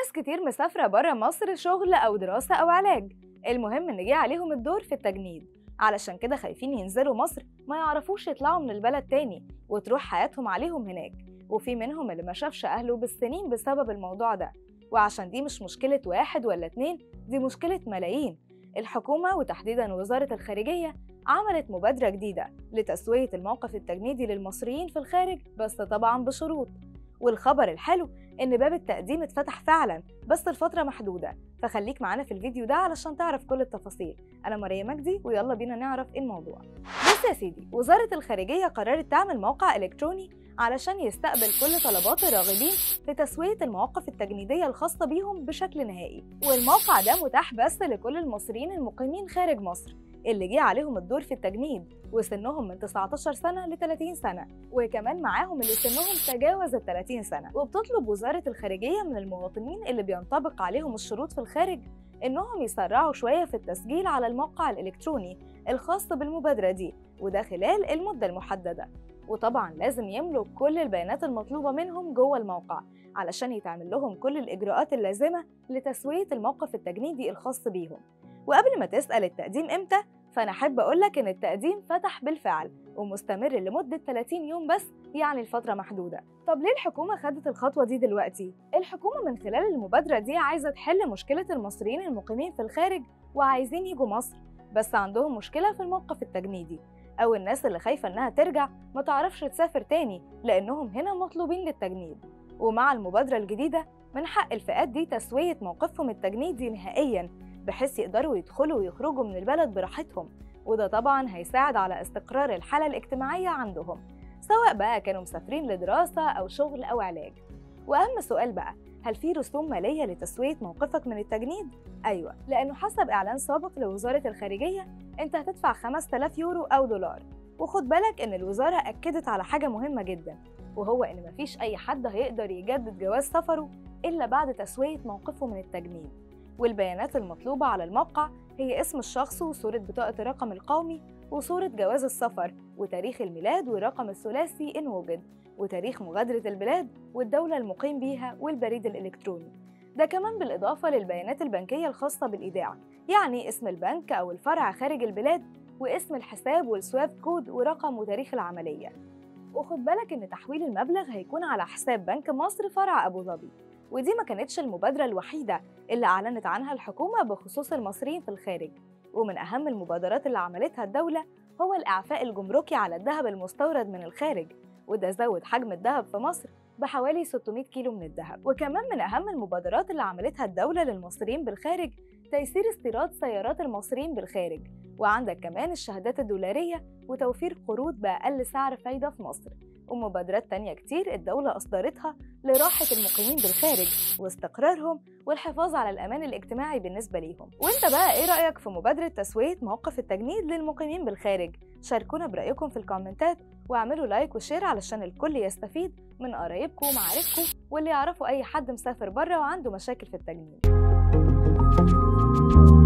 ناس كتير مسافرة برا مصر شغل أو دراسة أو علاج المهم إن جه عليهم الدور في التجنيد علشان كده خايفين ينزلوا مصر ما يعرفوش يطلعوا من البلد تاني وتروح حياتهم عليهم هناك وفي منهم اللي ما شافش أهله بالسنين بسبب الموضوع ده وعشان دي مش مشكلة واحد ولا اتنين دي مشكلة ملايين الحكومة وتحديدا وزارة الخارجية عملت مبادرة جديدة لتسوية الموقف التجنيدي للمصريين في الخارج بس طبعا بشروط والخبر الحلو إن باب التقديم اتفتح فعلا بس لفترة محدودة فخليك معانا في الفيديو ده علشان تعرف كل التفاصيل أنا مريم مجدي ويلا بينا نعرف إيه الموضوع بص يا سيدي وزارة الخارجية قررت تعمل موقع إلكتروني علشان يستقبل كل طلبات الراغبين في تسوية المواقف التجنيدية الخاصة بيهم بشكل نهائي والموقع ده متاح بس لكل المصريين المقيمين خارج مصر اللي جه عليهم الدور في التجنيد وسنهم من 19 سنة ل 30 سنة وكمان معاهم اللي سنهم تجاوز ال 30 سنة وبتطلب وزارة الخارجية من المواطنين اللي بينطبق عليهم الشروط في الخارج إنهم يسرعوا شوية في التسجيل على الموقع الإلكتروني الخاص بالمبادرة دي وده خلال المدة المحددة وطبعا لازم يملوا كل البيانات المطلوبة منهم جوه الموقع علشان يتعمل لهم كل الإجراءات اللازمة لتسوية الموقف التجنيدي الخاص بيهم وقبل ما تسأل التقديم إمتى فأنا أحب أقولك إن التقديم فتح بالفعل ومستمر لمدة 30 يوم بس يعني الفترة محدودة طب ليه الحكومة خدت الخطوة دي دلوقتي؟ الحكومة من خلال المبادرة دي عايزة تحل مشكلة المصريين المقيمين في الخارج وعايزين يجوا مصر بس عندهم مشكلة في الموقف التجنيدي أو الناس اللي خايفة إنها ترجع ما تعرفش تسافر تاني لأنهم هنا مطلوبين للتجنيد ومع المبادرة الجديدة من حق الفئات دي تسوية موقفهم التجنيدي نهائياً بحيث يقدروا يدخلوا ويخرجوا من البلد براحتهم وده طبعا هيساعد على استقرار الحالة الاجتماعية عندهم سواء بقى كانوا مسافرين لدراسة أو شغل أو علاج وأهم سؤال بقى هل في رسوم مالية لتسوية موقفك من التجنيد؟ أيوة لأنه حسب إعلان سابق لوزارة الخارجية أنت هتدفع 5000 يورو أو دولار وخد بالك إن الوزارة أكدت على حاجة مهمة جدا وهو إن مفيش أي حد هيقدر يجدد جواز سفره إلا بعد تسوية موقفه من التجنيد والبيانات المطلوبة على الموقع هي اسم الشخص وصورة بطاقة الرقم القومي وصورة جواز السفر وتاريخ الميلاد والرقم الثلاثي إن وجد وتاريخ مغادرة البلاد والدولة المقيم بيها والبريد الإلكتروني ده كمان بالإضافة للبيانات البنكية الخاصة بالإيداع يعني اسم البنك أو الفرع خارج البلاد واسم الحساب والسويفت كود ورقم وتاريخ العملية وخد بالك إن تحويل المبلغ هيكون على حساب بنك مصر فرع أبو ظبي ودي ما كانتش المبادرة الوحيدة اللي أعلنت عنها الحكومة بخصوص المصريين في الخارج ومن أهم المبادرات اللي عملتها الدولة هو الإعفاء الجمركي على الذهب المستورد من الخارج وده زود حجم الذهب في مصر بحوالي 600 كيلو من الذهب وكمان من أهم المبادرات اللي عملتها الدولة للمصريين بالخارج تيسير استيراد سيارات المصريين بالخارج وعندك كمان الشهادات الدولارية وتوفير قروض بأقل سعر فايدة في مصر ومبادرات تانية كتير الدولة أصدرتها لراحة المقيمين بالخارج واستقرارهم والحفاظ على الأمان الاجتماعي بالنسبة ليهم وانت بقى ايه رأيك في مبادرة تسوية موقف التجنيد للمقيمين بالخارج؟ شاركونا برأيكم في الكومنتات واعملوا لايك وشير علشان الكل يستفيد من قرايبكم ومعارفكم واللي يعرفوا أي حد مسافر بره وعنده مشاكل في التجنيد